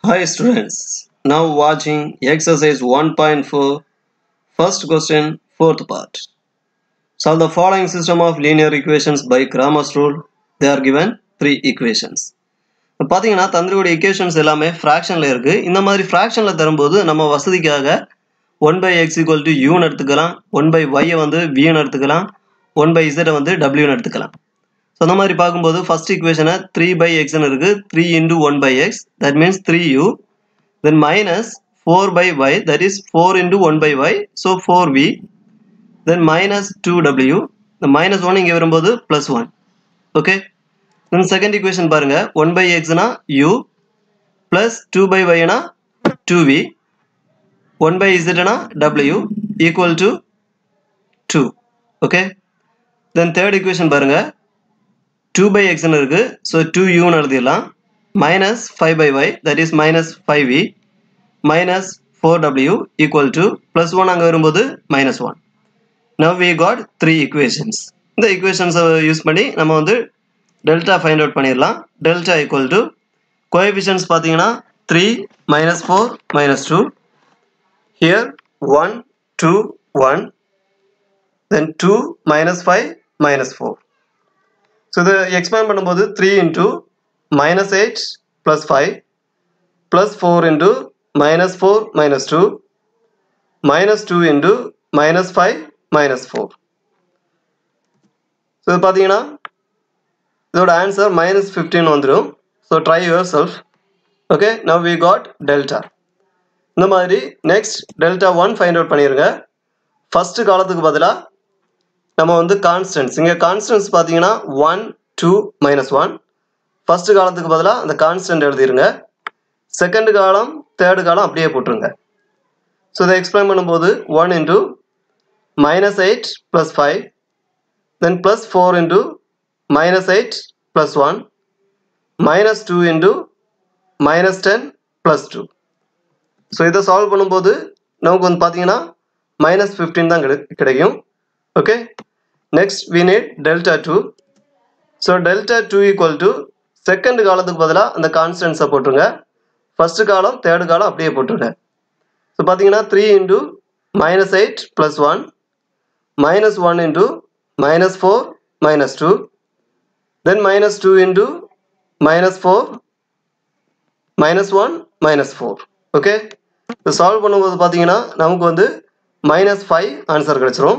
Hi students, now watching exercise 1.4, first question, fourth part. Solve the following system of linear equations by Cramer's rule. They are given three equations. இப்போ பார்த்தீங்கன்னா தந்திரியோட equations எல்லாமே ஃப்ராக்ஷனில் இருக்குது இந்த மாதிரி ஃப்ராக்ஷனில் தரும்போது நம்ம வசதிக்காக one by x equal to யூன்னு எடுத்துக்கலாம் ஒன் பை ஒய்யை வந்து வின்னு எடுத்துக்கலாம் ஒன் பை இசட்டை வந்து டபிள்யூன்னு எடுத்துக்கலாம் ஸோ அந்த மாதிரி பார்க்கும்போது ஃபர்ஸ்ட் இக்குவேஷனை த்ரீ பை எக்ஸ்னு இருக்கு three into one by x that means three u then minus four by y that is four into one by y so four v then minus two டபிள்யூ இந்த minus one இங்கே வரும்போது plus one okay then second equation பாருங்க one by எக்ஸ்னா u plus two by ஒய்னா two v one by இசட்னா டபிள்யூ equal to two okay then third equation பாருங்க டூ பை எக்ஸ்னு இருக்கு ஸோ டூ யூன்னு எழுதிடலாம் minus five by y that is minus five v minus four டபிள்யூ ஈக்குவல் டு ப்ளஸ் ஒன் அங்கே வரும்போது minus one now we got three equations இந்த இக்குவேஷன்ஸை யூஸ் பண்ணி நம்ம வந்து டெல்டா ஃபைண்ட் அவுட் பண்ணிடலாம் டெல்டா ஈக்குவல் டு கோஎஃபிஷியன்ஸ் பார்த்தீங்கன்னா three minus four minus two here one two one then two minus five minus four so இதை expand பண்ணும்போது three into minus eight plus five plus four into minus four minus two minus two into minus five minus four so இது பார்த்தீங்கன்னா இதோட answer minus fifteen வந்துடும் so try your self okay now we got delta இந்த மாதிரி next delta one find out பண்ணிடுங்க first காலத்துக்கு பதிலாக நம்ம வந்து கான்ஸ்டன்ஸ் இங்கே கான்ஸ்டன்ஸ் பார்த்தீங்கன்னா one two minus one first காலத்துக்கு பதிலாக அந்த கான்ஸ்டன்ட் எழுதிருங்க செகண்ட் காலம் தேர்டு காலம் அப்படியே போட்டுருங்க ஸோ இதை எக்ஸ்பிளைன் பண்ணும்போது one into minus eight plus five then plus four into minus eight plus one minus two into minus ten plus two so இதை solve பண்ணும்போது நமக்கு வந்து பார்த்தீங்கன்னா மைனஸ் ஃபிஃப்டீன் தான் கிடை கிடைக்கும் okay next we need delta two so delta two equal to second காலத்துக்கு பதிலாக அந்த கான்ஸ்டன்ஸை போட்டுருங்க ஃபஸ்ட்டு காலம் தேர்டு காலம் அப்படியே போட்டுருங்க ஸோ பார்த்தீங்கன்னா three into minus eight plus one minus one into minus four minus two then minus two into minus four minus one minus four okay இப்போ solve பண்ணும்போது பார்த்தீங்கன்னா நமக்கு வந்து மைனஸ் ஃபைவ் ஆன்சர் கிடச்சிரும்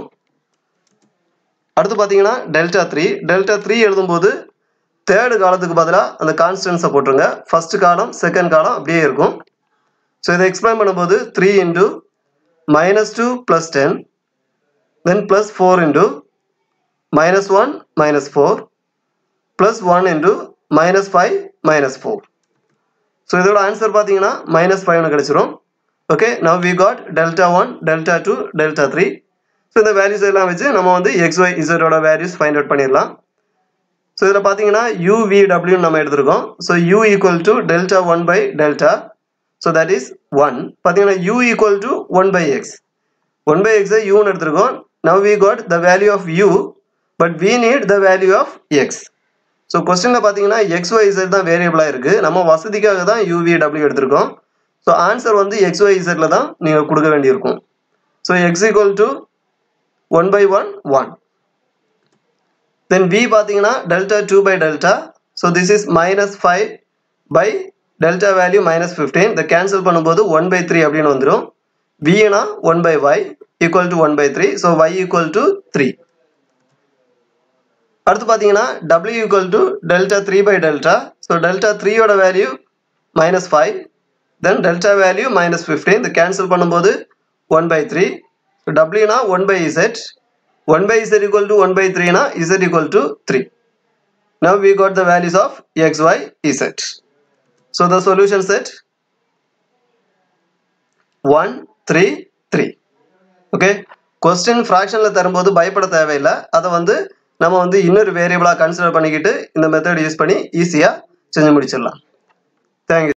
அடுத்து பார்த்தீங்கன்னா டெல்டா த்ரீ டெல்டா த்ரீ எழுதும்போது third காலத்துக்கு பதிலாக அந்த கான்ஸ்டன்ஸை போட்டுருங்க ஃபர்ஸ்ட் காலம் செகண்ட் காலம் அப்படியே இருக்கும் ஸோ இதை எக்ஸ்பிளைன் பண்ணும்போது three into minus two plus ten then plus four into minus one minus four plus one into minus five minus four so இதோட ஆன்சர் பார்த்தீங்கன்னா மைனஸ் ஃபைவ்னு கிடச்சிரும் okay now we got delta one delta two delta three so இந்த values எல்லாம் வச்சு நம்ம வந்து x y இசட்டோட வேல்யூஸ் ஃபைண்ட் அவுட் பண்ணிடலாம் ஸோ இதில் பார்த்தீங்கன்னா யூவிடபிள்யூ நம்ம எடுத்திருக்கோம் so u equal to delta one by delta so that is one பார்த்தீங்கன்னா u equal to one by x one by எக்ஸை யூன்னு எடுத்திருக்கோம் now we got the value of u but we need the value of x so கொஸ்டினில் பார்த்தீங்கன்னா X Y Z தான் வேரியபிளாக இருக்குது நம்ம வசதிக்காக தான் யூவிடபிள்யூ எடுத்திருக்கோம் ஸோ ஆன்சர் வந்து எக்ஸ் ஒய் இசட்டில் தான் நீங்கள் கொடுக்க வேண்டியிருக்கும் so x equal to one by one one then we பார்த்தீங்கன்னா delta two by delta so this is minus five by delta value minus fifteen இதை கேன்சல் பண்ணும்போது ஒன் பை த்ரீ அப்படின்னு வந்துடும் வினா one by y equal to one by three so y equal to three அடுத்து பார்த்தீங்கன்னா டபிள்யூ equal to delta three by delta so delta த்ரீயோட value minus five then delta value minus fifteen இது cancel பண்ணும்போது one by three So W na 1 by Z. 1 by Z equal to 1 by 3 na Z equal to 3. Now we got the values of X, Y, Z. So the solution set 1, 3, 3. Okay. Question ஃப்ராக்ஷனில் தரும்போது பயப்பட தேவையில்லை அதை வந்து நம்ம வந்து இன்னொரு வேரியபிளாக consider பண்ணிக்கிட்டு இந்த மெத்தட் யூஸ் பண்ணி ஈஸியாக செஞ்சு முடிச்சிடலாம் தேங்க்யூ